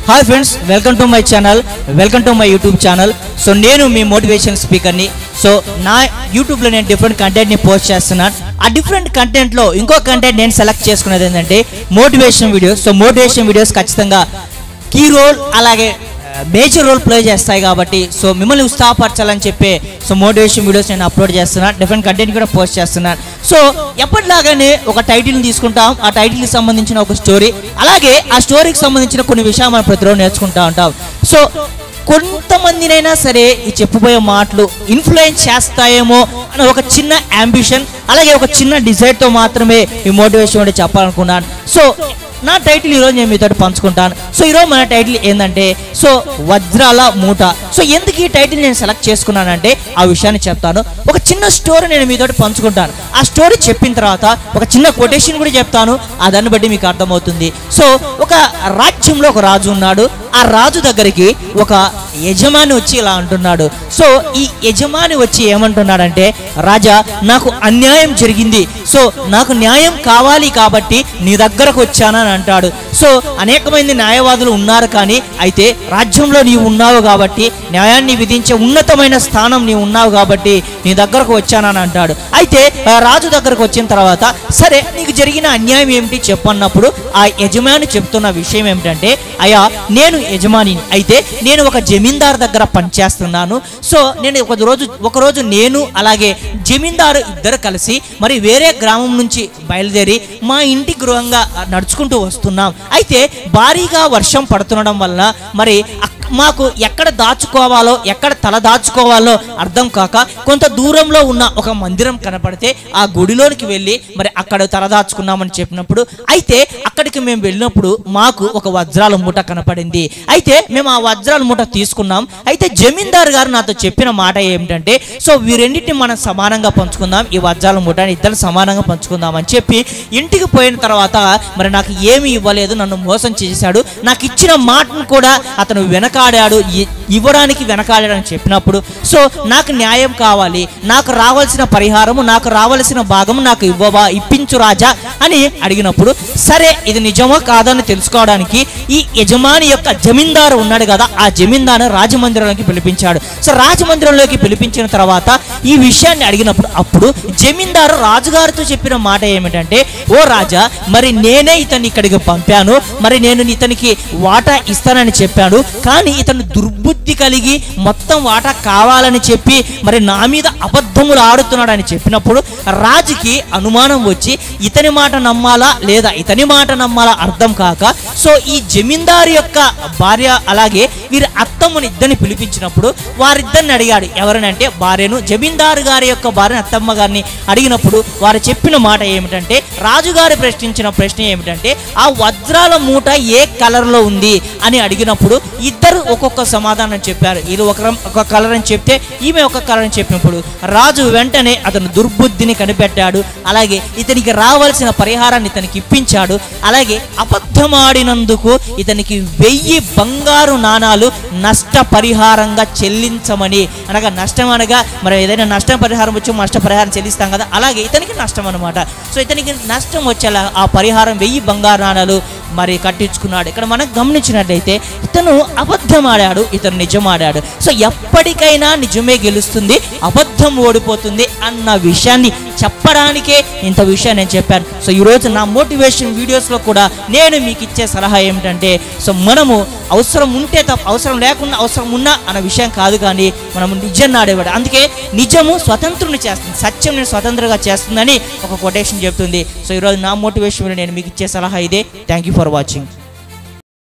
hi friends welcome to my channel welcome to my YouTube channel so నేను మీ motivation స్పీకర్ని so నా యూట్యూబ్లో నేను డిఫరెంట్ కంటెంట్ని పోస్ట్ చేస్తున్నాను ఆ డిఫరెంట్ కంటెంట్లో ఇంకో కంటెంట్ నేను సెలెక్ట్ చేసుకున్నది ఏంటంటే motivation videos so motivation videos ఖచ్చితంగా కీ రోల్ అలాగే మేజర్ రోల్ ప్లే చేస్తాయి కాబట్టి సో మిమ్మల్ని ఉత్సాహపరచాలని చెప్పే సో మోటివేషన్ వీడియోస్ నేను అప్లోడ్ చేస్తున్నాను డిఫరెంట్ కంటెంట్ కూడా పోస్ట్ చేస్తున్నాను సో ఎప్పటిలాగానే ఒక టైటిల్ని తీసుకుంటాం ఆ టైటిల్కి సంబంధించిన ఒక స్టోరీ అలాగే ఆ స్టోరీకి సంబంధించిన కొన్ని విషయాలు మనం ప్రతిరోజు నేర్చుకుంటా ఉంటాం సో కొంతమందినైనా సరే ఈ చెప్పబోయే మాటలు ఇన్ఫ్లుయెన్స్ చేస్తాయేమో అని ఒక చిన్న అంబిషన్ అలాగే ఒక చిన్న డిజైర్తో మాత్రమే ఈ మోటివేషన్ అంటే చెప్పాలనుకున్నాను సో నా టైటిల్ ఈరోజు నేను మీతో పంచుకుంటాను సో ఈరోజు మన టైటిల్ ఏంటంటే సో వజ్రాల మూట సో ఎందుకు ఈ టైటిల్ నేను సెలెక్ట్ చేసుకున్నానంటే ఆ విషయాన్ని చెప్తాను ఒక చిన్న స్టోరీ నేను మీతో పంచుకుంటాను ఆ స్టోరీ చెప్పిన తర్వాత ఒక చిన్న కొటేషన్ కూడా చెప్తాను ఆ దాన్ని బట్టి మీకు అర్థమవుతుంది సో ఒక రాజ్యంలో ఒక రాజు ఉన్నాడు ఆ రాజు దగ్గరికి ఒక యజమాని వచ్చి ఇలా అంటున్నాడు సో ఈ యజమాని వచ్చి ఏమంటున్నాడంటే రాజా నాకు అన్యాయం జరిగింది సో నాకు న్యాయం కావాలి కాబట్టి నీ దగ్గరకు వచ్చానని అంటాడు సో అనేకమంది న్యాయవాదులు ఉన్నారు కానీ అయితే రాజ్యంలో నీవు ఉన్నావు కాబట్టి న్యాయాన్ని విధించే ఉన్నతమైన స్థానం నీవు ఉన్నావు కాబట్టి నీ దగ్గరకు వచ్చానని అంటాడు అయితే ఆ రాజు దగ్గరకు వచ్చిన తర్వాత సరే నీకు జరిగిన అన్యాయం ఏమిటి చెప్పన్నప్పుడు ఆ యజమాని చెప్తున్న విషయం ఏమిటంటే అయ్యా నేను యజమానిని అయితే నేను ఒక జమీందారు దగ్గర పనిచేస్తున్నాను సో నేను ఒక రోజు ఒక రోజు నేను అలాగే జమీందారు ఇద్దరు కలిసి మరి వేరే గ్రామం నుంచి బయలుదేరి మా ఇంటి గృహంగా నడుచుకుంటూ వస్తున్నాం అయితే భారీగా వర్షం పడుతుండడం వల్ల మరి అక్- మాకు ఎక్కడ దాచుకోవాలో ఎక్కడ తల దాచుకోవాలో అర్థం కాక కొంత దూరంలో ఉన్న ఒక మందిరం కనపడితే ఆ గుడిలోనికి వెళ్ళి మరి అక్కడ తల దాచుకున్నామని చెప్పినప్పుడు అయితే అక్కడికి మేము వెళ్ళినప్పుడు మాకు ఒక వజ్రాల మూట కనపడింది అయితే మేము ఆ వజ్రాల మూట తీసుకున్నాం అయితే జమీందారు గారు నాతో చెప్పిన మాట ఏమిటంటే సో వీరెన్నిటిని మనం సమానంగా పంచుకుందాం ఈ వజ్రాల మూట ఇద్దరు సమానంగా పంచుకుందాం అని చెప్పి ఇంటికి పోయిన తర్వాత మరి నాకు ఏమీ ఇవ్వలేదు నన్ను మోసం చేశాడు నాకు ఇచ్చిన మాటను కూడా అతను వెనకాడాడు ఇ- ఇవ్వడానికి వెనకాడాడు అని చెప్పినప్పుడు సో నాకు న్యాయం కావాలి నాకు రావాల్సిన పరిహారము నాకు రావాల్సిన భాగము నాకు ఇవ్వవా ఇప్పించు రాజా అని అడిగినప్పుడు సరే ఇది నిజమో కాదని తెలుసుకోవడానికి ఈ యజమాని యొక్క జమీందారు ఉన్నాడు కదా ఆ జమీందారు రాజమందిరంలోకి పిలిపించాడు సో రాజమందిరంలోకి పిలిపించిన తర్వాత ఈ విషయాన్ని అడిగినప్పుడు అప్పుడు జమీందారు రాజుగారితో చెప్పిన మాట ఏమిటంటే ఓ రాజా మరి నేనే ఇతన్ని ఇక్కడికి పంపాను మరి నేను ఇతనికి వాటా ఇస్తానని చెప్పాను కానీ ఇతను దుర్బుద్ధి కలిగి మొత్తం వాటా కావాలని చెప్పి మరి నా మీద అబద్ధములు ఆడుతున్నాడని చెప్పినప్పుడు రాజుకి అనుమానం వచ్చి ఇతని మాట నమ్మాలా లేదా ఇతని మాట నమ్మాలా అర్థం కాక సో ఈ జమీందారు యొక్క భార్య అలాగే వీరి అత్తమ్మని ఇద్దరిని పిలిపించినప్పుడు వారిద్దరిని అడిగాడు ఎవరనంటే భార్యను జమీందారు గారి యొక్క భార్యను అత్తమ్మ గారిని అడిగినప్పుడు వారు చెప్పిన మాట ఏమిటంటే రాజుగారు ప్రశ్నించిన ప్రశ్న ఏమిటంటే ఆ వజ్రాల మూట ఏ కలర్లో ఉంది అని అడిగినప్పుడు ఇద్దరు ఒక్కొక్క సమాధానం చెప్పారు ఇది ఒక రం- ఒక కలర్ అని చెప్తే ఈమె ఒక కలర్ అని చెప్పినప్పుడు రాజు వెంటనే అతను దుర్బుద్ధిని కనిపెట్టాడు అలాగే ఇతనికి రావాల్సిన పరిహారాన్ని ఇతనికి ఇప్పించాడు అలాగే అబద్ధమాడినందుకు ఇతనికి వెయ్యి బంగారు నాణాలు నష్టపరిహారంగా చెల్లించమని అనగా నష్టం అనగా మరి ఏదైనా నష్టం పరిహారం వచ్చి నష్ట పరిహారం చెల్లిస్తాం కదా అలాగే ఇతనికి నష్టం అనమాట సో ఇతనికి నష్టం వచ్చేలా ఆ పరిహారం వెయ్యి బంగారు నాణాలు మరి కట్టించుకున్నాడు ఇక్కడ మనం గమనించినట్లయితే ఇతను అబద్ధం ఆడాడు ఇతను నిజం ఆడాడు సో ఎప్పటికైనా నిజమే గెలుస్తుంది అబద్ధం ఓడిపోతుంది అన్న విషయాన్ని చెప్పడానికే ఇంత విషయాన్ని నేను చెప్పాను సో ఈరోజు నా మోటివేషన్ వీడియోస్లో కూడా నేను మీకు ఇచ్చే సలహా ఏమిటంటే సో మనము అవసరం ఉంటే తప్ప అవసరం లేకుండా అవసరం ఉన్నా అన్న విషయం కాదు కానీ మనము నిజం ఆడేవాడు అందుకే నిజము స్వతంత్రుని చేస్తుంది సత్యం నేను స్వతంత్రంగా చేస్తుందని ఒక కొటేషన్ చెప్తుంది సో ఈరోజు నా మోటివేషన్ నేను మీకు ఇచ్చే సలహా ఇదే థ్యాంక్ యూ ఫర్ వాచింగ్